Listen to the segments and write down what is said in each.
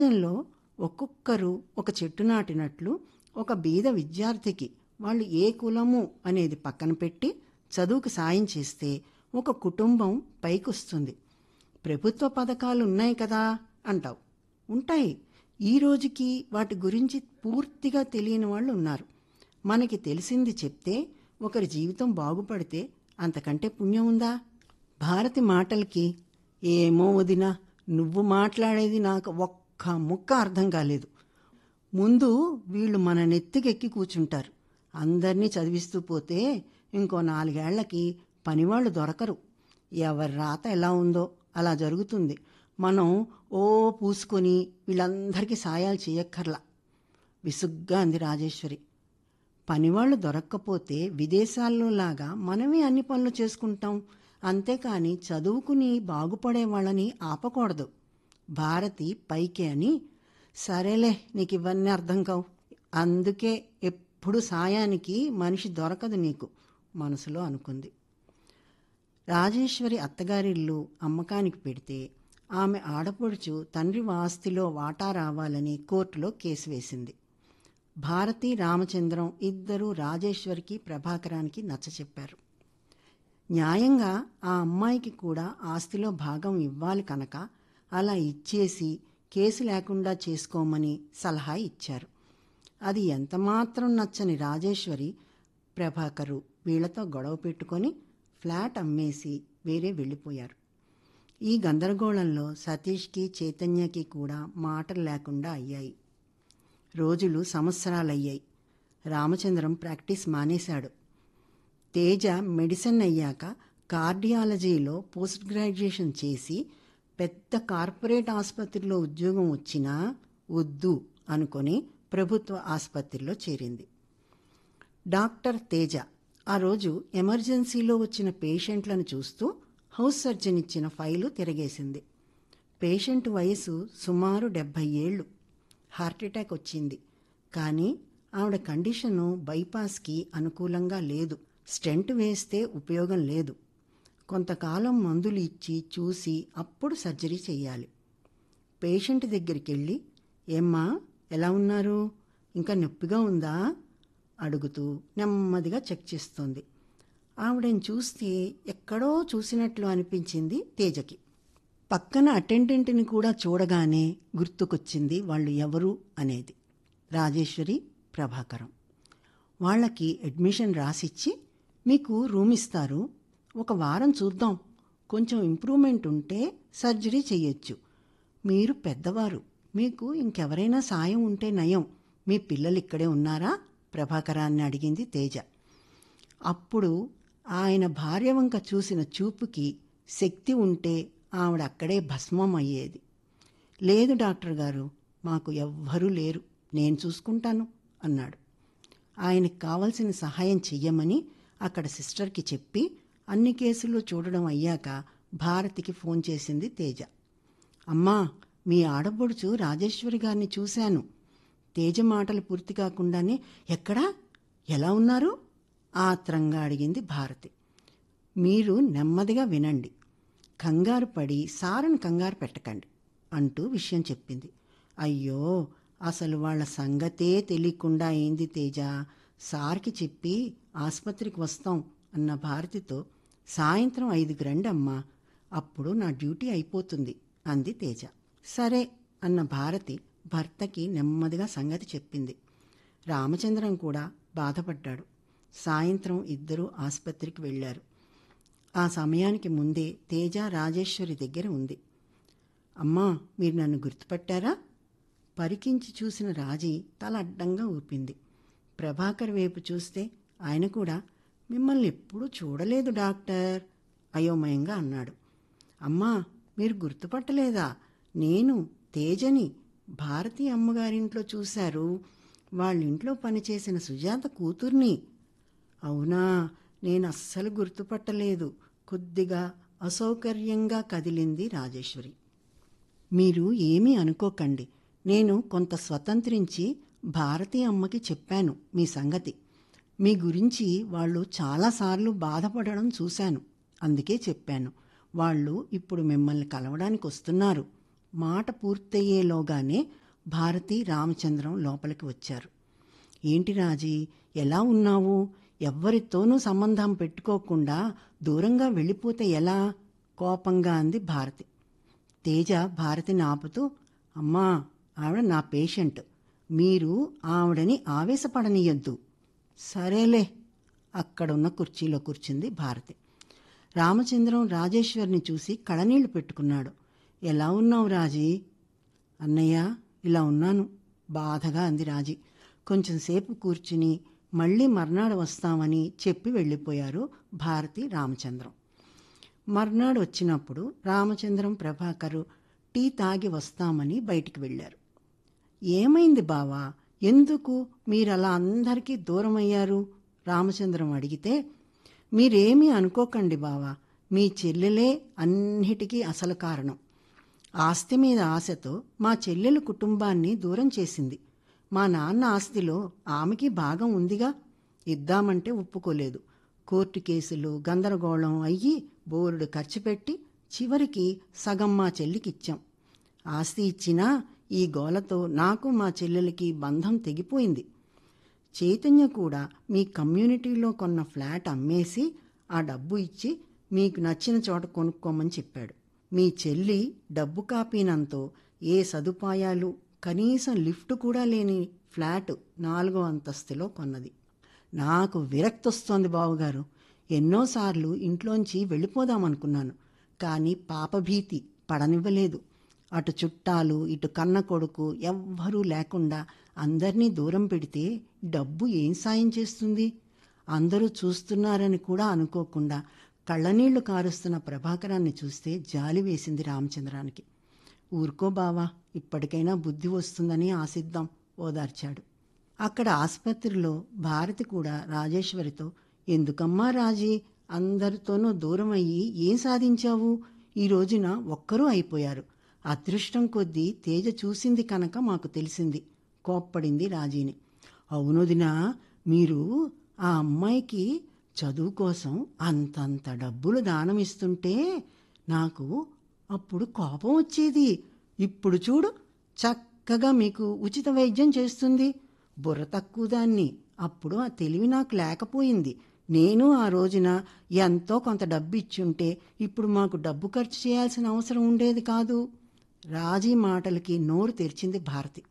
లో ఒక్కొక్కరు ఒక చెట్టు నాటినట్లు ఒక బీద విద్యార్థికి వాళ్ళు ఏ కులము అనేది పక్కన పెట్టి చదువుకు సాయం చేస్తే ఒక కుటుంబం పైకొస్తుంది ప్రభుత్వ పథకాలు ఉన్నాయి కదా అంటావు ఉంటాయి ఈ రోజుకి వాటి గురించి పూర్తిగా తెలియని వాళ్ళు ఉన్నారు మనకి తెలిసింది చెప్తే ఒకరి జీవితం బాగుపడితే అంతకంటే పుణ్యం ఉందా భారతి మాటలకి ఏమో వదినా నువ్వు మాట్లాడేది నాకు ఒక్క ముక్క అర్థం కాలేదు ముందు వీళ్ళు మన నెత్తికెక్కి కూర్చుంటారు అందరినీ చదివిస్తూ పోతే ఇంకో నాలుగేళ్లకి పనివాళ్ళు దొరకరు ఎవరి రాత ఎలా ఉందో అలా జరుగుతుంది మనం ఓ పూసుకొని వీళ్ళందరికీ సాయాలు చేయక్కర్లా విసుగ్గా అంది రాజేశ్వరి పనివాళ్ళు దొరక్కపోతే విదేశాల్లో లాగా మనమే అన్ని పనులు చేసుకుంటాం అంతేకాని చదువుకుని బాగుపడే వాళ్ళని ఆపకూడదు భారతి పైకే అని సరేలే నీకు ఇవన్నీ అర్థం కావు అందుకే ఎప్పుడు సాయానికి మనిషి దొరకదు నీకు మనసులో అనుకుంది రాజేశ్వరి అత్తగారిల్లు అమ్మకానికి పెడితే ఆమె ఆడపడుచు తండ్రి ఆస్తిలో వాటా రావాలని కోర్టులో కేసు వేసింది భారతి రామచంద్రం ఇద్దరూ రాజేశ్వరికి ప్రభాకరానికి నచ్చచెప్పారు న్యాయంగా ఆ అమ్మాయికి కూడా ఆస్తిలో భాగం ఇవ్వాలి కనుక అలా ఇచ్చేసి కేసు లేకుండా చేసుకోమని సలహా ఇచ్చారు అది ఎంతమాత్రం నచ్చని రాజేశ్వరి ప్రభాకరు వీళ్లతో గొడవ పెట్టుకొని ఫ్లాట్ అమ్మేసి వేరే వెళ్ళిపోయారు ఈ గందరగోళంలో సతీష్కి చైతన్యకి కూడా మాటలు లేకుండా అయ్యాయి రోజులు సంవత్సరాలయ్యాయి రామచంద్రం ప్రాక్టీస్ మానేశాడు తేజ మెడిసిన్ అయ్యాక కార్డియాలజీలో పోస్ట్ గ్రాడ్యుయేషన్ చేసి పెద్ద కార్పొరేట్ ఆసుపత్రిలో ఉద్యోగం వచ్చినా వద్దు అనుకొని ప్రభుత్వ ఆసుపత్రిలో చేరింది డాక్టర్ తేజ ఆ రోజు ఎమర్జెన్సీలో వచ్చిన పేషెంట్లను చూస్తూ హౌస్ సర్జన్ ఇచ్చిన ఫైలు తిరగేసింది పేషెంట్ వయసు సుమారు డెబ్భై ఏళ్ళు హార్ట్అటాక్ వచ్చింది కానీ ఆవిడ కండిషను బైపాస్కి అనుకూలంగా లేదు స్టెంట్ వేస్తే ఉపయోగం లేదు కొంతకాలం మందులు ఇచ్చి చూసి అప్పుడు సర్జరీ చేయాలి పేషెంట్ దగ్గరికి వెళ్ళి ఏమ్మా ఎలా ఉన్నారు ఇంకా నొప్పిగా ఉందా అడుగుతూ నెమ్మదిగా చెక్ చేస్తోంది ఆవిడని చూస్తే ఎక్కడో చూసినట్లు అనిపించింది తేజకి పక్కన అటెండెంట్ని కూడా చూడగానే గుర్తుకొచ్చింది వాళ్ళు ఎవరు అనేది రాజేశ్వరి ప్రభాకరం వాళ్ళకి అడ్మిషన్ రాసిచ్చి మీకు రూమ్ ఇస్తారు ఒక వారం చూద్దాం కొంచెం ఇంప్రూవ్మెంట్ ఉంటే సర్జరీ చేయొచ్చు మీరు పెద్దవారు మీకు ఇంకెవరైనా సాయం ఉంటే నయం మీ పిల్లలు ఇక్కడే ఉన్నారా ప్రభాకరాన్ని అడిగింది తేజ అప్పుడు ఆయన భార్య వంక చూసిన చూపుకి శక్తి ఉంటే ఆవిడ అక్కడే భస్మం అయ్యేది లేదు డాక్టర్ గారు మాకు ఎవ్వరూ లేరు నేను చూసుకుంటాను అన్నాడు ఆయనకు కావలసిన సహాయం చెయ్యమని అక్కడ సిస్టర్కి చెప్పి అన్ని కేసులు చూడడం అయ్యాక భారతికి ఫోన్ చేసింది తేజ అమ్మా మీ ఆడపడుచు రాజేశ్వరి గారిని చూశాను తేజ మాటలు పూర్తి కాకుండానే ఎక్కడా ఎలా ఉన్నారు ఆత్రంగా అడిగింది భారతి మీరు నెమ్మదిగా వినండి కంగారు పడి సారని కంగారు పెట్టకండి అంటూ విషయం చెప్పింది అయ్యో అసలు వాళ్ళ సంగతే తెలియకుండా అయింది తేజ సార్కి చెప్పి ఆసుపత్రికి వస్తాం అన్న భారతితో సాయంత్రం ఐదుకి రండి అమ్మా అప్పుడు నా డ్యూటీ అయిపోతుంది అంది తేజ సరే అన్న భారతి భర్తకి నెమ్మదిగా సంగతి చెప్పింది రామచంద్రం కూడా బాధపడ్డాడు సాయంత్రం ఇద్దరూ ఆసుపత్రికి వెళ్ళారు ఆ సమయానికి ముందే తేజ రాజేశ్వరి దగ్గర ఉంది అమ్మా మీరు నన్ను గుర్తుపట్టారా పరికించి చూసిన రాజీ తల అడ్డంగా ఊపింది ప్రభాకర్ వైపు చూస్తే ఆయన కూడా మిమ్మల్ని ఎప్పుడూ చూడలేదు డాక్టర్ అయోమయంగా అన్నాడు అమ్మా మీరు గుర్తుపట్టలేదా నేను తేజని భారతీ అమ్మగారింట్లో చూశారు వాళ్ళింట్లో పనిచేసిన సుజాత కూతుర్ని అవునా నేను అస్సలు గుర్తుపట్టలేదు కొద్దిగా అసౌకర్యంగా కదిలింది రాజేశ్వరి మీరు ఏమీ అనుకోకండి నేను కొంత స్వతంత్రించి భారతీ అమ్మకి చెప్పాను మీ సంగతి మీ గురించి వాళ్ళు చాలాసార్లు బాధపడడం చూశాను అందుకే చెప్పాను వాళ్ళు ఇప్పుడు మిమ్మల్ని కలవడానికి వస్తున్నారు మాట పూర్తయ్యేలోగానే భారతి రామచంద్రం లోపలికి వచ్చారు ఏంటి రాజీ ఎలా ఉన్నావు ఎవ్వరితోనూ సంబంధం పెట్టుకోకుండా దూరంగా వెళ్ళిపోతే ఎలా కోపంగా అంది భారతి తేజ భారతిని ఆపుతూ అమ్మా ఆవిడ నా పేషెంట్ మీరు ఆవిడని ఆవేశపడనీయొద్దు సరేలే అక్కడున్న కుర్చీలో కూర్చుంది భారతి రామచంద్రం రాజేశ్వర్ని చూసి కళనీళ్లు పెట్టుకున్నాడు ఎలా ఉన్నావు రాజీ అన్నయ్య ఇలా ఉన్నాను బాధగా అంది రాజీ కొంచెం సేపు కూర్చుని మళ్ళీ మర్నాడు వస్తామని చెప్పి వెళ్ళిపోయారు భారతి రామచంద్రం మర్నాడు వచ్చినప్పుడు రామచంద్రం ప్రభాకరు టీ తాగి వస్తామని బయటికి వెళ్ళారు ఏమైంది బావా ఎందుకు మీరలా అందరికీ దూరమయ్యారు రామచంద్రం అడిగితే మీరేమీ అనుకోకండి బావా మీ చెల్లెలే అన్నిటికీ అసలు కారణం ఆస్తి మీద ఆశతో మా చెల్లెలు కుటుంబాన్ని దూరం చేసింది మా నాన్న ఆస్తిలో ఆమెకి భాగం ఉందిగా ఇద్దామంటే ఒప్పుకోలేదు కోర్టు కేసులు గందరగోళం అయ్యి బోరుడు ఖర్చు పెట్టి చివరికి సగం మా చెల్లికిచ్చాం ఆస్తి ఇచ్చినా ఈ గోలతో నాకు మా చెల్లెలకి బంధం తెగిపోయింది చైతన్య కూడా మీ కమ్యూనిటీలో కొన్న ఫ్లాట్ అమ్మేసి ఆ డబ్బు ఇచ్చి మీకు నచ్చిన చోట కొనుక్కోమని చెప్పాడు మీ చెల్లి డబ్బు కాపీనంతో ఏ సదుపాయాలు కనీసం లిఫ్ట్ కూడా లేని ఫ్లాట్ నాలుగో అంతస్తులో కొన్నది నాకు విరక్తి వస్తోంది బావుగారు ఎన్నోసార్లు ఇంట్లోంచి వెళ్ళిపోదామనుకున్నాను కానీ పాపభీతి పడనివ్వలేదు అటు చుట్టాలు ఇటు కన్న కొడుకు ఎవ్వరూ లేకుండా అందర్నీ దూరం పెడితే డబ్బు ఏం సాయం చేస్తుంది అందరూ చూస్తున్నారని కూడా అనుకోకుండా కళ్ళనీళ్లు కారుస్తున్న ప్రభాకరాన్ని చూస్తే జాలి వేసింది రామచంద్రానికి ఊరుకో బావా ఇప్పటికైనా బుద్ధి వస్తుందని ఆశిద్దాం ఓదార్చాడు అక్కడ ఆసుపత్రిలో భారతి కూడా రాజేశ్వరితో ఎందుకమ్మా రాజీ అందరితోనూ దూరం అయ్యి ఏం సాధించావు ఈ రోజున ఒక్కరూ అయిపోయారు అదృష్టం కొద్దీ తేజ చూసింది కనుక మాకు తెలిసింది కోప్పడింది రాజీని అవునొదినా మీరు ఆ అమ్మాయికి చదువు కోసం అంతంత డబ్బులు దానం ఇస్తుంటే నాకు అప్పుడు కోపం వచ్చేది ఇప్పుడు చూడు చక్కగా మీకు ఉచిత వైద్యం చేస్తుంది బుర్ర తక్కువ దాన్ని అప్పుడు ఆ తెలివి నాకు లేకపోయింది నేను ఆ రోజున ఎంతో కొంత డబ్బు ఇచ్చుంటే ఇప్పుడు మాకు డబ్బు ఖర్చు చేయాల్సిన అవసరం ఉండేది కాదు రాజీ మాటలకి నోరు తెరిచింది భారతి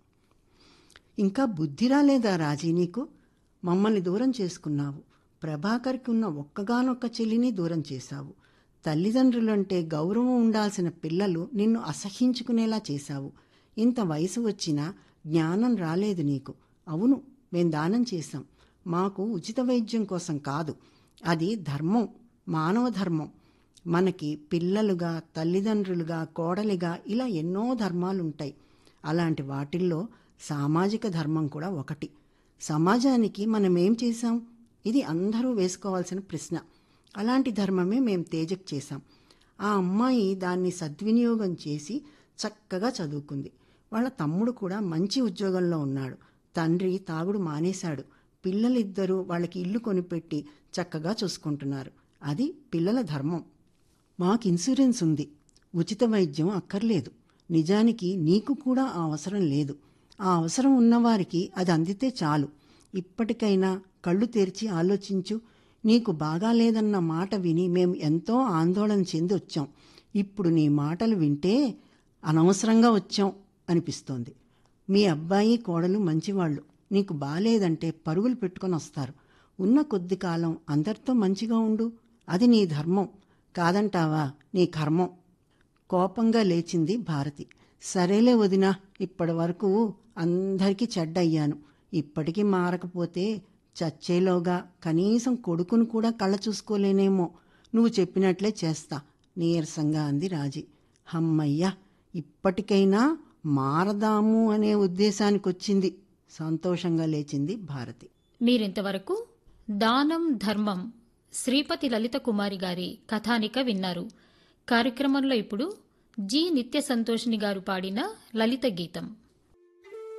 ఇంకా బుద్ధి రాలేదా రాజీ నీకు మమ్మల్ని దూరం చేసుకున్నావు ప్రభాకర్కి ఉన్న ఒక్కగానొక్క చెల్లిని దూరం చేశావు తల్లిదండ్రులంటే గౌరవం ఉండాల్సిన పిల్లలు నిన్ను అసహించుకునేలా చేశావు ఇంత వయసు వచ్చినా జ్ఞానం రాలేదు నీకు అవును మేం దానం చేశాం మాకు ఉచిత వైద్యం కోసం కాదు అది ధర్మం మానవ ధర్మం మనకి పిల్లలుగా తల్లిదండ్రులుగా కోడలిగా ఇలా ఎన్నో ధర్మాలుంటాయి అలాంటి వాటిల్లో సామాజిక ధర్మం కూడా ఒకటి సమాజానికి మనం ఏం చేశాం ఇది అందరూ వేసుకోవాల్సిన ప్రశ్న అలాంటి ధర్మమే మేం తేజకు చేశాం ఆ అమ్మాయి దాన్ని సద్వినియోగం చేసి చక్కగా చదువుకుంది వాళ్ళ తమ్ముడు కూడా మంచి ఉద్యోగంలో ఉన్నాడు తండ్రి తాగుడు మానేశాడు పిల్లలిద్దరూ వాళ్ళకి ఇల్లు కొనిపెట్టి చక్కగా చూసుకుంటున్నారు అది పిల్లల ధర్మం మాకు ఇన్సూరెన్స్ ఉంది ఉచిత వైద్యం అక్కర్లేదు నిజానికి నీకు కూడా ఆ అవసరం లేదు ఆ అవసరం ఉన్నవారికి అది అందితే చాలు ఇప్పటికైనా కళ్ళు తెరిచి ఆలోచించు నీకు బాగాలేదన్న మాట విని మేం ఎంతో ఆందోళన చెంది వచ్చాం ఇప్పుడు నీ మాటలు వింటే అనవసరంగా వచ్చాం అనిపిస్తోంది మీ అబ్బాయి కోడలు మంచివాళ్ళు నీకు బాలేదంటే పరుగులు పెట్టుకొని వస్తారు ఉన్న కొద్ది కాలం అందరితో మంచిగా ఉండు అది నీ ధర్మం కాదంటావా నీ కర్మం కోపంగా లేచింది భారతి సరేలే వదినా ఇప్పటి వరకు అందరికీ చెడ్డయ్యాను ఇప్పటికీ మారకపోతే చచ్చేలోగా కనీసం కొడుకును కూడా కళ్ళ చూసుకోలేనేమో నువ్వు చెప్పినట్లే చేస్తా నీరసంగా అంది రాజీ హమ్మయ్యా ఇప్పటికైనా మారదాము అనే ఉద్దేశానికి వచ్చింది సంతోషంగా లేచింది భారతి మీరింతవరకు దానం ధర్మం శ్రీపతి లలిత కుమారి గారి కథానిక విన్నారు కార్యక్రమంలో ఇప్పుడు జి నిత్య సంతోషిని గారు పాడిన లలిత గీతం